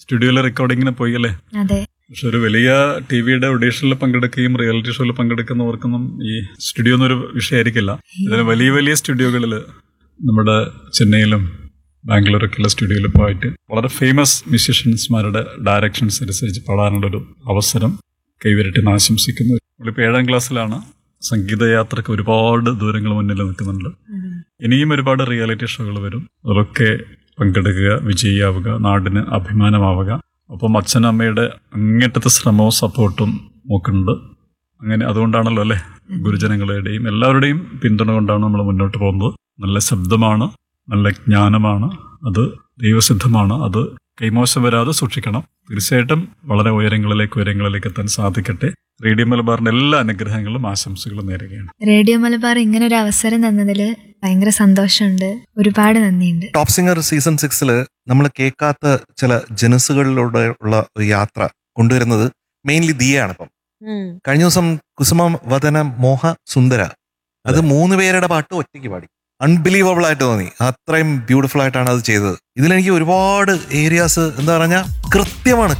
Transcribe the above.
സ്റ്റുഡിയോയിലെ റെക്കോർഡിങ്ങിന് പോയി അല്ലേ അതെ പക്ഷെ ഒരു വലിയ ടി വിയുടെ ഒഡീഷനിൽ പങ്കെടുക്കുകയും റിയാലിറ്റി ഷോയിൽ പങ്കെടുക്കുന്നവർക്കൊന്നും ഈ സ്റ്റുഡിയോ എന്നൊരു വിഷയമായിരിക്കില്ല ഇതിന് വലിയ വലിയ സ്റ്റുഡിയോകളിൽ നമ്മുടെ ചെന്നൈയിലും ബാംഗ്ലൂരൊക്കെയുള്ള സ്റ്റുഡിയോയിൽ പോയിട്ട് വളരെ ഫേമസ് മ്യൂസീഷ്യൻസ്മാരുടെ ഡയറക്ഷൻസ് അനുസരിച്ച് പാടാനുള്ളൊരു അവസരം കൈവരട്ടെന്ന് ആശംസിക്കുന്നു നമ്മളിപ്പോൾ ഏഴാം ക്ലാസ്സിലാണ് സംഗീതയാത്രയ്ക്ക് ഒരുപാട് ദൂരങ്ങൾ മുന്നിൽ നിൽക്കുന്നുണ്ട് ഇനിയും ഒരുപാട് റിയാലിറ്റി ഷോകൾ വരും അതൊക്കെ പങ്കെടുക്കുക വിജയിയാവുക നാടിന് അഭിമാനമാവുക ഒപ്പം അച്ഛനമ്മയുടെ അങ്ങേറ്റത്തെ ശ്രമവും സപ്പോർട്ടും നോക്കുന്നുണ്ട് അങ്ങനെ അതുകൊണ്ടാണല്ലോ അല്ലേ ഗുരുജനങ്ങളുടെയും എല്ലാവരുടെയും പിന്തുണ കൊണ്ടാണ് നമ്മൾ മുന്നോട്ട് പോകുന്നത് നല്ല ശബ്ദമാണ് നല്ല ജ്ഞാനമാണ് അത് ദൈവസിദ്ധമാണ് അത് കൈമോശം വരാതെ സൂക്ഷിക്കണം തീർച്ചയായിട്ടും വളരെ ഉയരങ്ങളിലേക്ക് ഉയരങ്ങളിലേക്ക് എത്താൻ സാധിക്കട്ടെ റേഡിയോ മലബാറിന്റെ എല്ലാ അനുഗ്രഹങ്ങളും ആശംസകളും നേരുകയാണ് റേഡിയോ മലബാർ ഇങ്ങനെ ഒരു അവസരം തന്നതിൽ ഭയങ്കര സന്തോഷമുണ്ട് ഒരുപാട് നന്ദിയുണ്ട് ടോപ്പ് സിംഗർ സീസൺ സിക്സിൽ നമ്മൾ കേൾക്കാത്ത ചില ജനസുകളിലൂടെ ഉള്ള ഒരു യാത്ര കൊണ്ടുവരുന്നത് മെയിൻലി ദിയയാണ് ഇപ്പം കഴിഞ്ഞ ദിവസം കുസുമ വദന മോഹ സുന്ദര അത് മൂന്ന് പേരുടെ പാട്ട് ഒറ്റയ്ക്ക് പാടി അൺബിലീവബിൾ ആയിട്ട് തോന്നി അത്രയും ബ്യൂട്ടിഫുൾ ആയിട്ടാണ് അത് ചെയ്തത് ഇതിലെനിക്ക് ഒരുപാട് ഏരിയാസ് എന്താ പറഞ്ഞാൽ കൃത്യമാണ്